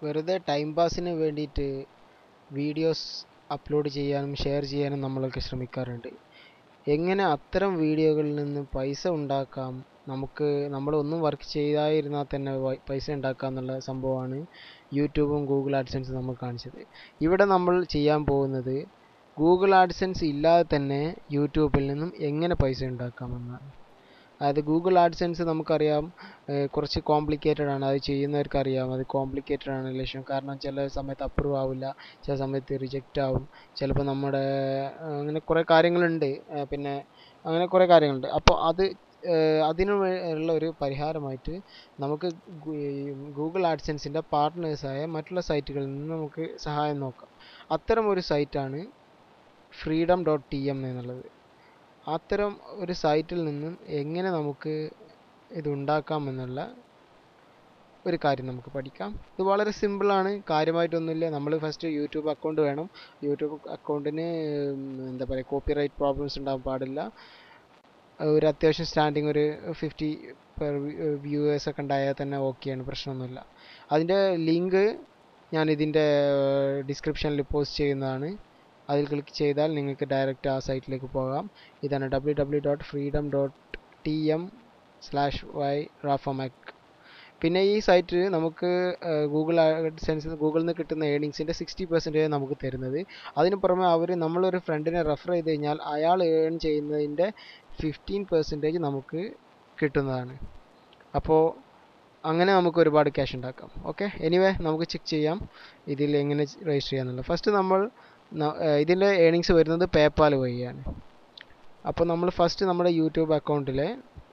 വെറുതെ ടൈം പാസിന് വേണ്ടിയിട്ട് videos upload ചെയ്യാനും ഷെയർ ചെയ്യാനും നമ്മളൊക്കെ ശ്രമിക്കാറുണ്ട് എങ്ങനെ അത്തരം വീഡിയോകളിൽ നിന്ന് പൈസ ഉണ്ടാക്കാം നമുക്ക് നമ്മളൊന്നും വർക്ക് ചെയ്യാതിരുന്നാൽ തന്നെ വ- പൈസ ഉണ്ടാക്കാം എന്നുള്ള സംഭവമാണ് യൂട്യൂബും ഗൂഗിൾ ആഡ്സെൻസും നമുക്ക് കാണിച്ചത് ഇവിടെ നമ്മൾ ചെയ്യാൻ പോകുന്നത് ഗൂഗിൾ ആഡ്സെൻസ് ഇല്ലാതെ തന്നെ യൂട്യൂബിൽ നിന്നും എങ്ങനെ പൈസ ഉണ്ടാക്കാമെന്നാണ് അതായത് ഗൂഗിൾ ആഡ്സെൻസ് നമുക്കറിയാം ഏഹ് കുറച്ച് കോംപ്ലിക്കേറ്റഡ് ആണ് അത് ചെയ്യുന്നവർക്ക് അറിയാം അത് കോംപ്ലിക്കേറ്റഡ് ആണ് ലക്ഷ്യം കാരണം ചില സമയത്ത് അപ്രൂവ് ആവില്ല ചില സമയത്ത് റിജക്റ്റ് ആവും ചിലപ്പോൾ നമ്മുടെ ഏഹ് അങ്ങനെ കുറേ കാര്യങ്ങളുണ്ട് ഏഹ് പിന്നെ അങ്ങനെ കുറേ കാര്യങ്ങളുണ്ട് അപ്പോൾ അത് ഏഹ് അതിന് വേ- ഉള്ള ഒരു പരിഹാരമായിട്ട് നമുക്ക് ഗു- ഈ ഗൂഗിൾ ആഡ്സെൻസിൻ്റെ പാർട്ട്നേഴ്സായ മറ്റുള്ള സൈറ്റുകളിൽ നിന്ന് നമുക്ക് സഹായം നോക്കാം അത്തരം ഒരു സൈറ്റാണ് ഫ്രീഡം ഡോട്ട് ടി എം എന്നുള്ളത് അത്തരം ഒരു സൈറ്റിൽ നിന്നും എങ്ങനെ നമുക്ക് ഇത് ഉണ്ടാക്കാം എന്നുള്ള ഒരു കാര്യം നമുക്ക് പഠിക്കാം ഇത് വളരെ സിമ്പിളാണ് കാര്യമായിട്ടൊന്നുമില്ല നമ്മൾ ഫസ്റ്റ് യൂട്യൂബ് അക്കൗണ്ട് വേണം യൂട്യൂബ് അക്കൗണ്ടിന് എന്താ പറയുക കോപ്പി റൈറ്റ് പ്രോബ്ലംസ് ഉണ്ടാകാൻ പാടില്ല ഒരു അത്യാവശ്യം സ്റ്റാൻഡിങ് ഒരു ഫിഫ്റ്റി പെർ വ്യൂവേഴ്സ് ഒക്കെ ഉണ്ടായാൽ തന്നെ ഓക്കെയാണ് പ്രശ്നമൊന്നുമില്ല അതിൻ്റെ ലിങ്ക് ഞാൻ ഇതിൻ്റെ ഡിസ്ക്രിപ്ഷനിൽ പോസ്റ്റ് ചെയ്യുന്നതാണ് അതിൽ ക്ലിക്ക് ചെയ്താൽ നിങ്ങൾക്ക് ഡയറക്റ്റ് ആ സൈറ്റിലേക്ക് പോകാം ഇതാണ് W W dot freedom dot T M slash Y റാഫമാക് പിന്നെ ഈ സൈറ്റ് നമുക്ക് ഗൂഗിൾ സെൻസ് ഗൂഗിളിൽ നിന്ന് കിട്ടുന്ന ഏണിങ്സിൻ്റെ സിക്സ്റ്റി പെർസെൻറ്റേജ് നമുക്ക് തരുന്നത് അതിന് പുറമെ അവർ നമ്മളൊരു ഫ്രണ്ടിനെ റെഫർ ചെയ്ത് കഴിഞ്ഞാൽ അയാൾ ഏൺ ചെയ്യുന്നതിൻ്റെ ഫിഫ്റ്റീൻ പെർസെൻറ്റേജ് നമുക്ക് കിട്ടുന്നതാണ് അപ്പോൾ അങ്ങനെ നമുക്ക് ഒരുപാട് ക്യാഷ് ഉണ്ടാക്കാം ഓക്കെ എനിവേ നമുക്ക് ചെക്ക് ചെയ്യാം ഇതിൽ എങ്ങനെ രജിസ്റ്റർ ചെയ്യാന്നുള്ളത് ഫസ്റ്റ് നമ്മൾ ന- ഏഹ് ഇതിൻ്റെ ഏണിങ്സ് വരുന്നത് പേപ്പാൽ വഴിയാണ് അപ്പോൾ നമ്മൾ ഫസ്റ്റ് നമ്മുടെ യൂട്യൂബ് അക്കൗണ്ടിലെ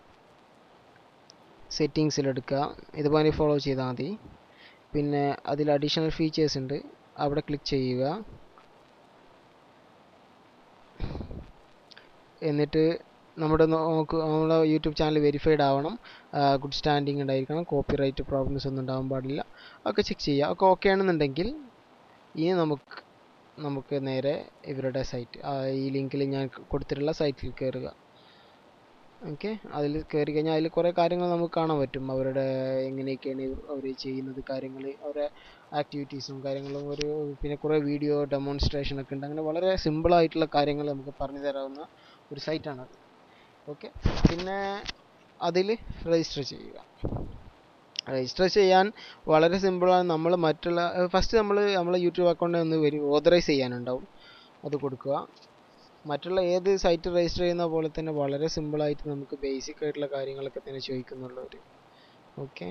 സെറ്റിങ്സിലെടുക്കുക ഇതുപോലെ ഫോളോ ചെയ്താൽ മതി പിന്നെ അതിൽ അഡീഷണൽ ഫീച്ചേഴ്സ് ഉണ്ട് അവിടെ ക്ലിക്ക് ചെയ്യുക എന്നിട്ട് നമ്മുടെ നോക്ക് നമ്മളെ യൂട്യൂബ് ചാനൽ വെരിഫൈഡ് ആവണം ഗുഡ് സ്റ്റാൻഡിങ് ഉണ്ടായിരിക്കണം കോപ്പി റൈറ്റ് പ്രോബ്ലംസ് ഒന്നും ഉണ്ടാവാൻ പാടില്ല ഒക്കെ ചെക്ക് ചെയ്യുക ഒക്കെ ഓക്കെ ആണെന്നുണ്ടെങ്കിൽ ഇനി നമുക്ക് നമുക്ക് നേരെ ഇവരുടെ സൈറ്റ് ഈ ലിങ്കിൽ ഞാൻ കൊടുത്തിട്ടുള്ള സൈറ്റിൽ കയറുക ഓക്കെ അതിൽ കയറി കഴിഞ്ഞാൽ അതിൽ കുറേ കാര്യങ്ങൾ നമുക്ക് കാണാൻ പറ്റും അവരുടെ എങ്ങനെയൊക്കെയാണ് അവർ ചെയ്യുന്നത് കാര്യങ്ങൾ അവരുടെ ആക്ടിവിറ്റീസും കാര്യങ്ങളും ഒരു പിന്നെ കുറേ വീഡിയോ ഡെമോൺസ്ട്രേഷൻ ഒക്കെ ഉണ്ട് അങ്ങനെ വളരെ സിമ്പിൾ ആയിട്ടുള്ള കാര്യങ്ങൾ നമുക്ക് പറഞ്ഞു തരാവുന്ന ഒരു സൈറ്റാണത് ഓക്കെ പിന്നെ അതിൽ രജിസ്റ്റർ ചെയ്യുക രജിസ്റ്റർ ചെയ്യാൻ വളരെ സിമ്പിളാണ് നമ്മൾ മറ്റുള്ള ഫസ്റ്റ് നമ്മൾ നമ്മളെ യൂട്യൂബ് അക്കൗണ്ട് ഒന്ന് വരും ഓതറൈസ് ചെയ്യാനുണ്ടാവും അത് കൊടുക്കുക മറ്റുള്ള ഏത് സൈറ്റ് രജിസ്റ്റർ ചെയ്യുന്ന പോലെ തന്നെ വളരെ സിമ്പിളായിട്ട് നമുക്ക് ബേസിക് ആയിട്ടുള്ള കാര്യങ്ങളൊക്കെ തന്നെ ചോദിക്കുന്നുള്ളൂ അവർ ഓക്കെ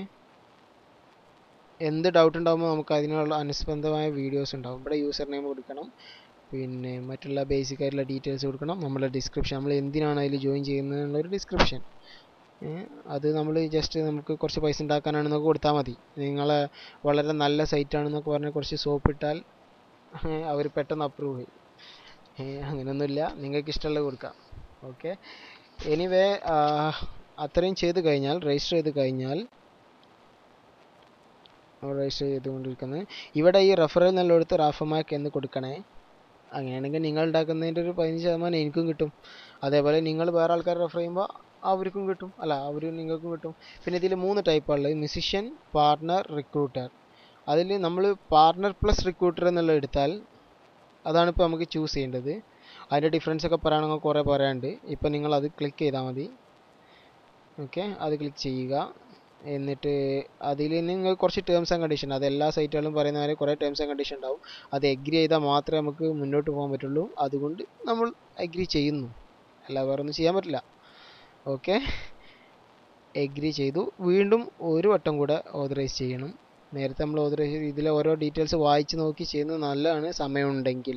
എന്ത് ഡൗട്ട് ഉണ്ടാകുമ്പോൾ നമുക്ക് അതിനുള്ള അനുസ്ബന്ധമായ വീഡിയോസ് ഉണ്ടാവും ഇവിടെ യൂസർ നെയിം കൊടുക്കണം പിന്നെ മറ്റുള്ള ബേസിക് ആയിട്ടുള്ള ഡീറ്റെയിൽസ് കൊടുക്കണം നമ്മളെ ഡിസ്ക്രിപ്ഷൻ നമ്മൾ എന്തിനാണ് അതിൽ ജോയിൻ ചെയ്യുന്നതിനുള്ള ഒരു ഡിസ്ക്രിപ്ഷൻ അത് നമ്മൾ ജസ്റ്റ് നമുക്ക് കുറച്ച് പൈസ ഉണ്ടാക്കാനാണെന്നൊക്കെ കൊടുത്താൽ മതി നിങ്ങളെ വളരെ നല്ല സൈറ്റാണെന്നൊക്കെ പറഞ്ഞ് കുറച്ച് സോപ്പ് ഇട്ടാൽ അവർ പെട്ടെന്ന് അപ്രൂവ് ചെയ്യും ഏ, അങ്ങനെയൊന്നുമില്ല നിങ്ങൾക്ക് ഇഷ്ടമുള്ളത് കൊടുക്കാം ഓക്കെ എനിവേ അത്രയും ചെയ്ത് കഴിഞ്ഞാൽ രജിസ്റ്റർ ചെയ്ത് കഴിഞ്ഞാൽ രജിസ്റ്റർ ചെയ്തുകൊണ്ടിരിക്കുന്നത് ഇവിടെ ഈ റെഫറൽ എന്നുള്ളിടത്ത് റാഫമാക്ക് എന്ന് കൊടുക്കണേ അങ്ങനെയാണെങ്കിൽ നിങ്ങൾ ഉണ്ടാക്കുന്നതിൻ്റെ ഒരു പതിനഞ്ച് ശതമാനം എനിക്കും കിട്ടും അതേപോലെ നിങ്ങൾ വേറെ ആൾക്കാരെ റെഫർ ചെയ്യുമ്പോൾ അവർക്കും കിട്ടും അല്ല അവർ നിങ്ങൾക്കും കിട്ടും പിന്നെ ഇതിൽ മൂന്ന് ടൈപ്പാണുള്ളത് മ്യൂസിഷ്യൻ പാർട്ണർ റിക്രൂട്ടർ അതിൽ നമ്മൾ പാർട്ണർ പ്ലസ് റിക്രൂട്ടർ എന്നുള്ള എടുത്താൽ അതാണ് ഇപ്പോൾ നമുക്ക് ചൂസ് ചെയ്യേണ്ടത് അതിൻ്റെ ഡിഫറൻസ് ഒക്കെ പറയുകയാണെങ്കിൽ കുറേ പറയാനുണ്ട് ഇപ്പോൾ നിങ്ങൾ അത് ക്ലിക്ക് ചെയ്താൽ മതി ഓക്കെ അത് ക്ലിക്ക് ചെയ്യുക എന്നിട്ട് അതിൽ നിങ്ങൾ കുറച്ച് ടേംസ് ആൻഡ് കണ്ടീഷൻ അത് എല്ലാ സൈറ്റുകളും പറയുന്ന പോലെ കുറേ ടേംസ് ആൻഡ് കണ്ടീഷൻ ഉണ്ടാവും അത് എഗ്രി ചെയ്താൽ മാത്രമേ നമുക്ക് മുന്നോട്ട് പോകാൻ പറ്റുള്ളൂ അതുകൊണ്ട് നമ്മൾ എഗ്രി ചെയ്യുന്നു അല്ല വേറെ ഒന്നും ചെയ്യാൻ പറ്റില്ല ഓക്കെ എഗ്രി ചെയ്തു വീണ്ടും ഒരു വട്ടം കൂടെ ഓതറൈസ് ചെയ്യണം നേരത്തെ നമ്മൾ ഓതറൈസ് ചെയ്ത് ഇതിലെ ഓരോ ഡീറ്റെയിൽസ് വായിച്ച് നോക്കി ചെയ്യുന്നത് നല്ലതാണ് സമയമുണ്ടെങ്കിൽ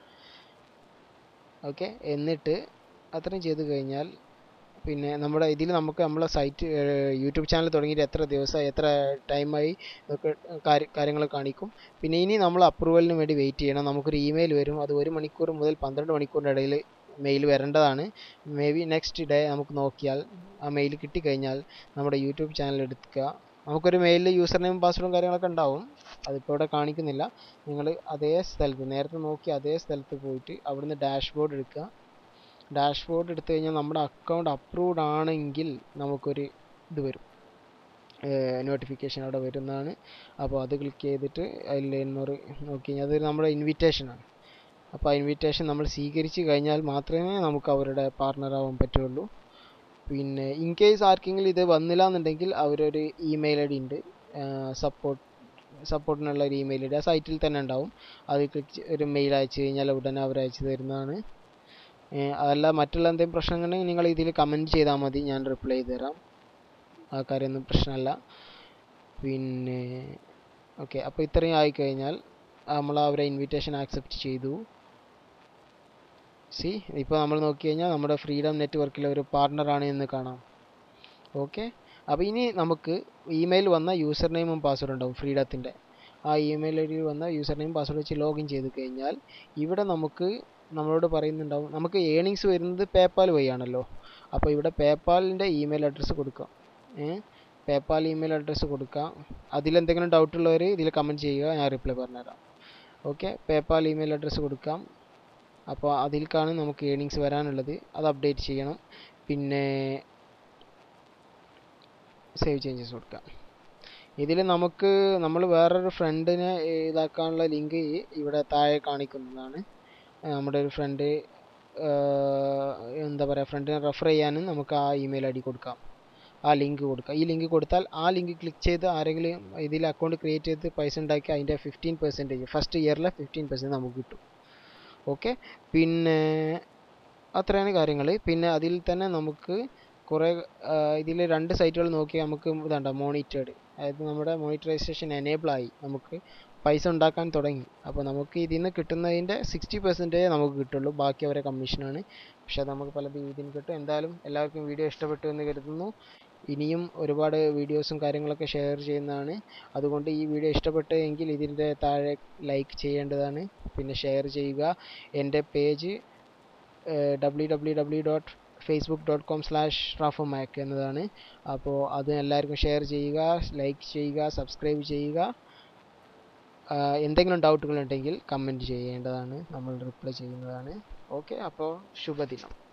ഓക്കെ എന്നിട്ട് അത്രയും ചെയ്ത് കഴിഞ്ഞാൽ പിന്നെ നമ്മുടെ ഇതിൽ നമുക്ക് നമ്മളെ സൈറ്റ് യൂട്യൂബ് ചാനൽ തുടങ്ങിയിട്ട് എത്ര ദിവസമായി എത്ര ടൈമായി ഇതൊക്കെ കാര്യങ്ങൾ കാണിക്കും പിന്നെ ഇനി നമ്മൾ അപ്രൂവലിന് വേണ്ടി വെയിറ്റ് ചെയ്യണം നമുക്കൊരു ഇമെയിൽ വരും അത് ഒരു മണിക്കൂർ മുതൽ പന്ത്രണ്ട് മണിക്കൂറിൻ്റെ ഇടയിൽ മെയിൽ വരേണ്ടതാണ് മേ ബി നെക്സ്റ്റ് ഡേ നമുക്ക് നോക്കിയാൽ ആ മെയിൽ കിട്ടിക്കഴിഞ്ഞാൽ നമ്മുടെ യൂട്യൂബ് ചാനൽ എടുക്കുക നമുക്കൊരു മെയിലിൽ യൂസർ നെയിം പാസ്വേഡും കാര്യങ്ങളൊക്കെ ഉണ്ടാവും അതിപ്പോൾ ഇവിടെ കാണിക്കുന്നില്ല നിങ്ങൾ അതേ സ്ഥലത്ത് നേരത്തെ നോക്കി അതേ സ്ഥലത്ത് പോയിട്ട് അവിടുന്ന് ഡാഷ്ബോർഡ് എടുക്കുക ഡാഷ്ബോർഡ് എടുത്തു കഴിഞ്ഞാൽ നമ്മുടെ അക്കൗണ്ട് അപ്രൂവ്ഡ് ആണെങ്കിൽ നമുക്കൊരു ഇത് വരും നോട്ടിഫിക്കേഷൻ അവിടെ വരുന്നതാണ് അപ്പോൾ അത് ക്ലിക്ക് ചെയ്തിട്ട് അതിൽ എന്നൊരു നോക്കി കഴിഞ്ഞാൽ അത് നമ്മുടെ ഇൻവിറ്റേഷനാണ് അപ്പോൾ ആ ഇൻവിറ്റേഷൻ നമ്മൾ സ്വീകരിച്ച് കഴിഞ്ഞാൽ മാത്രമേ നമുക്ക് അവരുടെ പാർട്ണർ ആവാൻ പറ്റുള്ളൂ പിന്നെ ഇൻ കേസ് ആർക്കെങ്കിലും ഇത് വന്നില്ല എന്നുണ്ടെങ്കിൽ അവരൊരു ഇമെയിൽ ഐ ഡി ഉണ്ട് സപ്പോർട്ട് സപ്പോർട്ടിനുള്ള ഒരു ഇമെയിൽ ഐ ഡി ആ സൈറ്റിൽ തന്നെ ഉണ്ടാവും അത് ക്ലിക്ക് ഒരു മെയിൽ അയച്ചു കഴിഞ്ഞാൽ ഉടനെ അവർ അയച്ചു തരുന്നതാണ് അതല്ല മറ്റുള്ള എന്തെങ്കിലും പ്രശ്നങ്ങളുണ്ടെങ്കിൽ നിങ്ങൾ ഇതിൽ കമൻറ്റ് ചെയ്താൽ മതി ഞാൻ റിപ്ലൈ ചെയ്ത് തരാം ആ കാര്യമൊന്നും പ്രശ്നമല്ല പിന്നെ ഓക്കെ അപ്പോൾ ഇത്രയും ആയിക്കഴിഞ്ഞാൽ നമ്മൾ അവരെ ഇൻവിറ്റേഷൻ ആക്സെപ്റ്റ് ചെയ്തു സി ഇപ്പോൾ നമ്മൾ നോക്കി കഴിഞ്ഞാൽ നമ്മുടെ ഫ്രീഡം നെറ്റ്വർക്കിലെ ഒരു പാർട്ണറാണ് എന്ന് കാണാം ഓക്കെ അപ്പോൾ ഇനി നമുക്ക് ഇമെയിൽ വന്ന യൂസർ നെയിമും പാസ്വേഡ് ഉണ്ടാവും ഫ്രീഡത്തിൻ്റെ ആ ഇമെയിൽ ഐ ഡിയിൽ വന്ന യൂസർ നെയിം പാസ്വേഡ് വെച്ച് ലോഗിൻ ചെയ്ത് കഴിഞ്ഞാൽ ഇവിടെ നമുക്ക് നമ്മളോട് പറയുന്നുണ്ടാവും നമുക്ക് ഏണിങ്സ് വരുന്നത് പേപ്പാൽ വഴിയാണല്ലോ അപ്പോൾ ഇവിടെ പേപ്പാലിൻ്റെ ഇമെയിൽ അഡ്രസ്സ് കൊടുക്കാം പേപ്പാൽ ഇമെയിൽ അഡ്രസ്സ് കൊടുക്കാം അതിലെന്തെങ്കിലും ഡൗട്ട് ഉള്ളവർ ഇതിൽ കമൻറ്റ് ചെയ്യുക ഞാൻ റിപ്ലൈ പറഞ്ഞുതരാം ഓക്കെ പേപ്പാൽ ഇമെയിൽ അഡ്രസ്സ് കൊടുക്കാം അപ്പോൾ അതിൽക്കാണ് നമുക്ക് ഏണിങ്സ് വരാനുള്ളത് അത് അപ്ഡേറ്റ് ചെയ്യണം പിന്നെ സേവ് ചേഞ്ചസ് കൊടുക്കാം ഇതിൽ നമുക്ക് നമ്മൾ വേറൊരു ഫ്രണ്ടിനെ ഇതാക്കാനുള്ള ലിങ്ക് ഇവിടെ താഴെ കാണിക്കുന്നതാണ് നമ്മുടെ ഒരു ഫ്രണ്ട് എന്താ പറയുക ഫ്രണ്ടിനെ റെഫർ ചെയ്യാനും നമുക്ക് ആ ഇമെയിൽ ഐ ഡി കൊടുക്കാം ആ ലിങ്ക് കൊടുക്കാം ഈ ലിങ്ക് കൊടുത്താൽ ആ ലിങ്ക് ക്ലിക്ക് ചെയ്ത് ആരെങ്കിലും ഇതിൽ അക്കൗണ്ട് ക്രിയേറ്റ് ചെയ്ത് പൈസ ഉണ്ടാക്കി അതിൻ്റെ ഫിഫ്റ്റീൻ പെർസെൻറ്റേജ് ഫസ്റ്റ് ഇയറിലെ ഫിഫ്റ്റീൻ പെർസെൻറ്റ് നമുക്ക് കിട്ടും ഓക്കെ പിന്നെ അത്രയാണ് കാര്യങ്ങൾ പിന്നെ അതിൽ തന്നെ നമുക്ക് കുറേ ഇതിൽ രണ്ട് സൈറ്റുകൾ നോക്കി നമുക്ക് ഇതാണ്ട മോണിറ്റേഡ് അതായത് നമ്മുടെ മോണിറ്ററൈസേഷൻ എനേബിൾ ആയി നമുക്ക് പൈസ ഉണ്ടാക്കാൻ തുടങ്ങി അപ്പോൾ നമുക്ക് ഇതിൽ നിന്ന് കിട്ടുന്നതിൻ്റെ സിക്സ്റ്റി പെർസെൻറ്റേജ് നമുക്ക് കിട്ടുള്ളൂ ബാക്കി അവരെ കമ്മീഷനാണ് പക്ഷേ അത് നമുക്ക് പല രീതിയിൽ കിട്ടും എന്തായാലും എല്ലാവർക്കും വീഡിയോ ഇഷ്ടപ്പെട്ടു എന്ന് കരുതുന്നു ഇനിയും ഒരുപാട് വീഡിയോസും കാര്യങ്ങളൊക്കെ ഷെയർ ചെയ്യുന്നതാണ് അതുകൊണ്ട് ഈ വീഡിയോ ഇഷ്ടപ്പെട്ടെങ്കിൽ ഇതിൻ്റെ താഴെ ലൈക്ക് ചെയ്യേണ്ടതാണ് പിന്നെ ഷെയർ ചെയ്യുക എൻ്റെ page W W W dot Facebook dot com slash റാഫോ മാക്ക് എന്നതാണ് അപ്പോൾ അത് എല്ലാവർക്കും ഷെയർ ചെയ്യുക ലൈക്ക് ചെയ്യുക സബ്സ്ക്രൈബ് ചെയ്യുക എന്തെങ്കിലും ഡൗട്ടുകൾ ഉണ്ടെങ്കിൽ കമൻറ്റ് ചെയ്യേണ്ടതാണ് നമ്മൾ റിപ്ലൈ ചെയ്യുന്നതാണ് ഓക്കെ അപ്പോൾ ശുഭദിനം